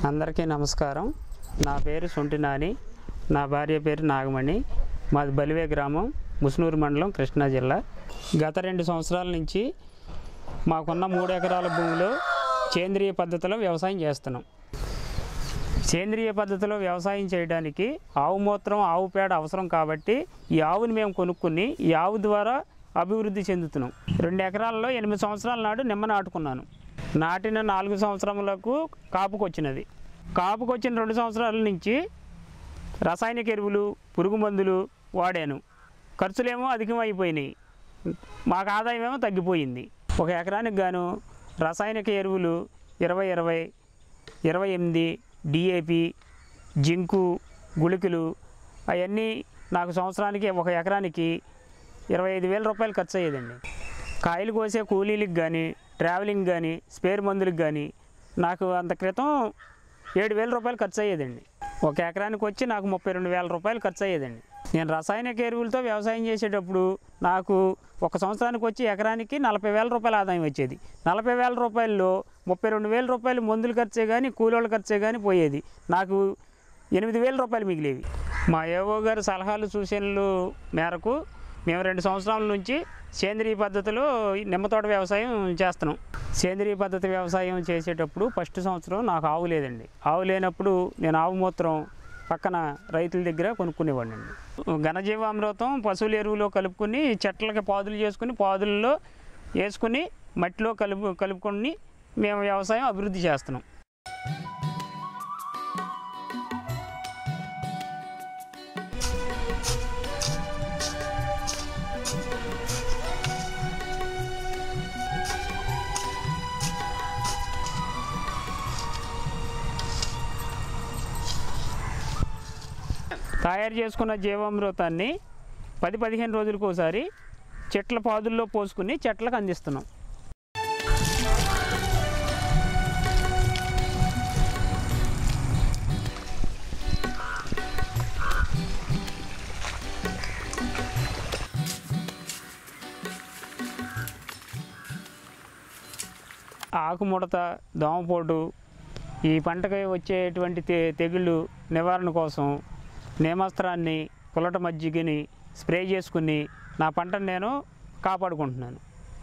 అందరికీ నమస్కారం నా పేరు సొంటి నాని నా భార్య పేరు నాగమణి మాది బలివే గ్రామం ముస్నూరు మండలం కృష్ణా జిల్లా గత రెండు సంవత్సరాల నుంచి మాకున్న మూడు ఎకరాల భూమిలో సేంద్రియ పద్ధతిలో వ్యవసాయం చేస్తున్నాం సేంద్రియ పద్ధతిలో వ్యవసాయం చేయడానికి ఆవు మూత్రం ఆవు పేడ అవసరం కాబట్టి ఈ ఆవుని మేము కొనుక్కుని ఈ ఆవు ద్వారా అభివృద్ధి చెందుతున్నాం రెండు ఎకరాల్లో ఎనిమిది సంవత్సరాల నాడు నిమ్మ నాటుకున్నాను నాటిన నాలుగు సంవత్సరములకు కాపుకు వచ్చినది కాపుకు వచ్చిన రెండు సంవత్సరాల నుంచి రసాయనిక ఎరువులు పురుగు మందులు వాడాను ఖర్చులేమో అధికమైపోయినాయి మాకు ఆదాయం ఏమో తగ్గిపోయింది ఒక ఎకరానికి గాను రసాయనిక ఎరువులు ఇరవై ఇరవై ఇరవై ఎనిమిది డిఏపి జింకు గుళికలు అవన్నీ నాకు సంవత్సరానికి ఒక ఎకరానికి ఇరవై ఐదు వేల రూపాయలు ఖర్చు అయ్యేదండి కాయలు కోసే కూలీలకు కానీ ట్రావెలింగ్ కానీ స్పేర్ మందులకు కానీ నాకు అంత క్రితం ఏడు వేల రూపాయలు ఖర్చు అయ్యేదండి ఒక ఎకరానికి వచ్చి నాకు ముప్పై రెండు వేల రూపాయలు ఖర్చు అయ్యేదండి నేను రసాయనిక ఎరువులతో వ్యవసాయం చేసేటప్పుడు నాకు ఒక సంవత్సరానికి వచ్చి ఎకరానికి నలభై వేల రూపాయల ఆదాయం వచ్చేది నలభై వేల రూపాయల్లో ముప్పై రెండు వేల రూపాయలు మందులు ఖర్చే కానీ కూలోళ్ళ ఖర్చే కానీ పోయేది నాకు ఎనిమిది వేల రూపాయలు మిగిలేవి మా ఏవో గారి సలహాలు సూచనలు మేరకు మేము రెండు సంవత్సరాల నుంచి సేంద్రియ పద్ధతిలో ఈ నిమ్మతోట వ్యవసాయం చేస్తున్నాం సేంద్రియ పద్ధతి వ్యవసాయం చేసేటప్పుడు ఫస్ట్ సంవత్సరం నాకు ఆవు లేదండి ఆవు లేనప్పుడు నేను ఆవు మూత్రం పక్కన రైతుల దగ్గర కొనుక్కునేవాడిని ఘనజీవామృతం పశువుల ఎరువులో కలుపుకొని చెట్లకి పాదులు చేసుకుని పాదుల్లో వేసుకుని మట్టిలో కలుపు కలుపుకొని మేము వ్యవసాయం అభివృద్ధి చేస్తున్నాం తయారు చేసుకున్న జీవామృతాన్ని పది పదిహేను రోజులకు ఒకసారి చెట్ల పాదుల్లో పోసుకుని చెట్లకు అందిస్తున్నాం ఆకుముడత దోమపోటు ఈ పంటకి వచ్చేటువంటి తె తెగుళ్ళు నివారణ కోసం నేమాస్త్రాన్ని పుల్లట మజ్జిగని స్ప్రే చేసుకుని నా పంటను నేను కాపాడుకుంటున్నాను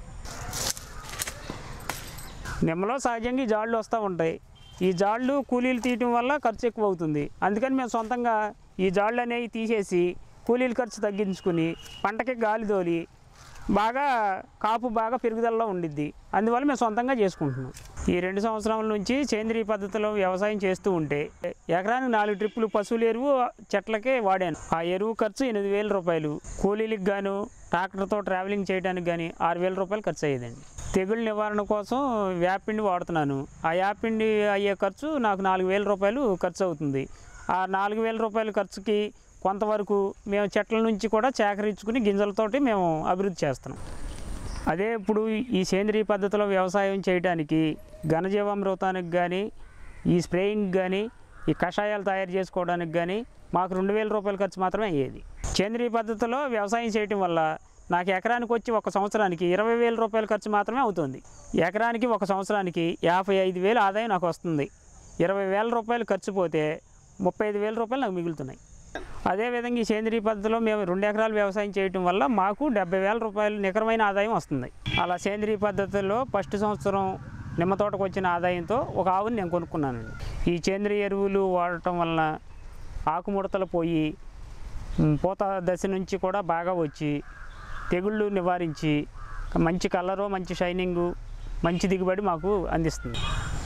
నిమ్మలో సహజంగా ఈ జాళ్ళు వస్తూ ఉంటాయి ఈ జాళ్ళు కూలీలు తీయటం వల్ల ఖర్చు ఎక్కువ అవుతుంది అందుకని మేము సొంతంగా ఈ జాళ్ళు అనేవి తీసేసి కూలీల ఖర్చు తగ్గించుకుని పంటకి గాలి తోలి బాగా కాపు బాగా పెరుగుదలలో ఉండిద్ది అందువల్ల మేము సొంతంగా చేసుకుంటున్నాం ఈ రెండు సంవత్సరాల నుంచి సేంద్రియ పద్ధతిలో వ్యవసాయం చేస్తూ ఉంటే ఎకరానికి నాలుగు ట్రిప్పులు పశువుల ఎరువు చెట్లకే వాడాను ఆ ఎరువు ఖర్చు ఎనిమిది వేల రూపాయలు కూలీలకు గాను ట్రాక్టర్తో ట్రావెలింగ్ చేయడానికి కానీ ఆరు వేల రూపాయలు ఖర్చు అయ్యేదండి తెగుళ్ళ నివారణ కోసం వేపిండి వాడుతున్నాను ఆ వేపిండి అయ్యే ఖర్చు నాకు నాలుగు వేల రూపాయలు ఖర్చు అవుతుంది ఆ నాలుగు వేల రూపాయల ఖర్చుకి కొంతవరకు మేము చెట్ల నుంచి కూడా సేకరించుకుని గింజలతోటి మేము అభివృద్ధి చేస్తున్నాం అదే ఇప్పుడు ఈ సేంద్రియ పద్ధతిలో వ్యవసాయం చేయడానికి ఘనజీవామృతానికి కానీ ఈ స్ప్రేయింగ్ కానీ ఈ కషాయాలు తయారు చేసుకోవడానికి కానీ మాకు రెండు వేల రూపాయల ఖర్చు మాత్రమే అయ్యేది సేంద్రియ పద్ధతిలో వ్యవసాయం చేయటం వల్ల నాకు ఎకరానికి వచ్చి ఒక సంవత్సరానికి ఇరవై వేల రూపాయల ఖర్చు మాత్రమే అవుతుంది ఎకరానికి ఒక సంవత్సరానికి యాభై ఐదు వేలు ఆదాయం నాకు వస్తుంది ఇరవై వేల రూపాయలు ఖర్చు పోతే ముప్పై ఐదు వేల రూపాయలు నాకు మిగులుతున్నాయి అదేవిధంగా ఈ సేంద్రియ పద్ధతిలో మేము రెండు ఎకరాలు వ్యవసాయం చేయటం వల్ల మాకు డెబ్బై వేల రూపాయలు నికరమైన ఆదాయం వస్తుంది అలా సేంద్రియ పద్ధతిలో ఫస్ట్ సంవత్సరం నిమ్మ తోటకు వచ్చిన ఆదాయంతో ఒక ఆవుని నేను కొనుక్కున్నానండి ఈ సేంద్రియ ఎరువులు వాడటం వలన ఆకుముడతలు పోయి ఉమ్, పూత దశ నుంచి కూడా బాగా వచ్చి తెగుళ్ళు నివారించి మంచి కలరు మంచి షైనింగు మంచి దిగుబడి మాకు అందిస్తుంది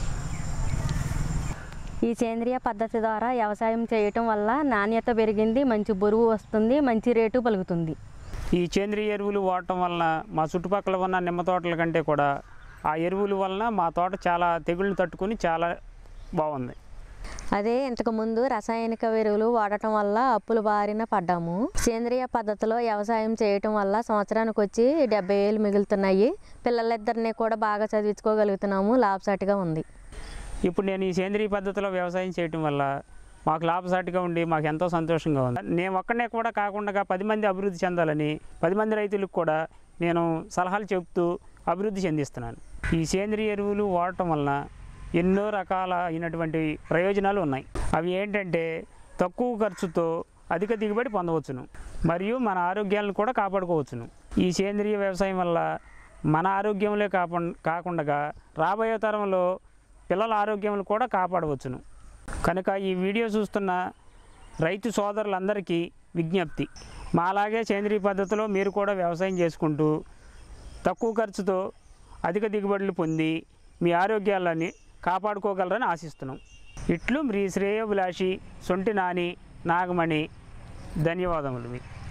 ఈ సేంద్రియ పద్ధతి ద్వారా వ్యవసాయం చేయటం వల్ల నాణ్యత పెరిగింది మంచి బరువు వస్తుంది మంచి రేటు పలుకుతుంది ఈ సేంద్రియ ఎరువులు వాడటం వలన మా చుట్టుపక్కల ఉన్న నిమ్మ తోటల కంటే కూడా ఆ ఎరువుల వలన మా తోట చాలా తెగుళ్ళు తట్టుకుని చాలా బాగుంది అదే ఇంతకుముందు రసాయనిక ఎరువులు వాడటం వల్ల అప్పుల బారిన పడ్డాము సేంద్రియ పద్ధతిలో వ్యవసాయం చేయటం వల్ల సంవత్సరానికి వచ్చి డెబ్బై వేలు మిగులుతున్నాయి పిల్లలిద్దరిని కూడా బాగా చదివించుకోగలుగుతున్నాము లాభసాటిగా ఉంది ఇప్పుడు నేను ఈ సేంద్రియ పద్ధతిలో వ్యవసాయం చేయటం వల్ల మాకు లాభసాటిగా ఉండి మాకు ఎంతో సంతోషంగా ఉంది నేను ఒక్కనే కూడా కాకుండా పది మంది అభివృద్ధి చెందాలని పది మంది రైతులకు కూడా నేను సలహాలు చెప్తూ అభివృద్ధి చెందిస్తున్నాను ఈ సేంద్రియ ఎరువులు వాడటం వలన ఎన్నో రకాల అయినటువంటి ప్రయోజనాలు ఉన్నాయి అవి ఏంటంటే తక్కువ ఖర్చుతో అధిక దిగుబడి పొందవచ్చును మరియు మన ఆరోగ్యాలను కూడా కాపాడుకోవచ్చును ఈ సేంద్రియ వ్యవసాయం వల్ల మన ఆరోగ్యంలో కాప కాకుండా రాబోయే తరంలో పిల్లల ఆరోగ్యములు కూడా కాపాడవచ్చును కనుక ఈ వీడియో చూస్తున్న రైతు సోదరులందరికీ విజ్ఞప్తి మాలాగే సేంద్రియ పద్ధతిలో మీరు కూడా వ్యవసాయం చేసుకుంటూ తక్కువ ఖర్చుతో అధిక దిగుబడులు పొంది మీ ఆరోగ్యాలని కాపాడుకోగలరని ఆశిస్తున్నాం ఇట్లు మీ శ్రేయోభిలాషి సొంటి నాని నాగమణి ధన్యవాదములు మీకు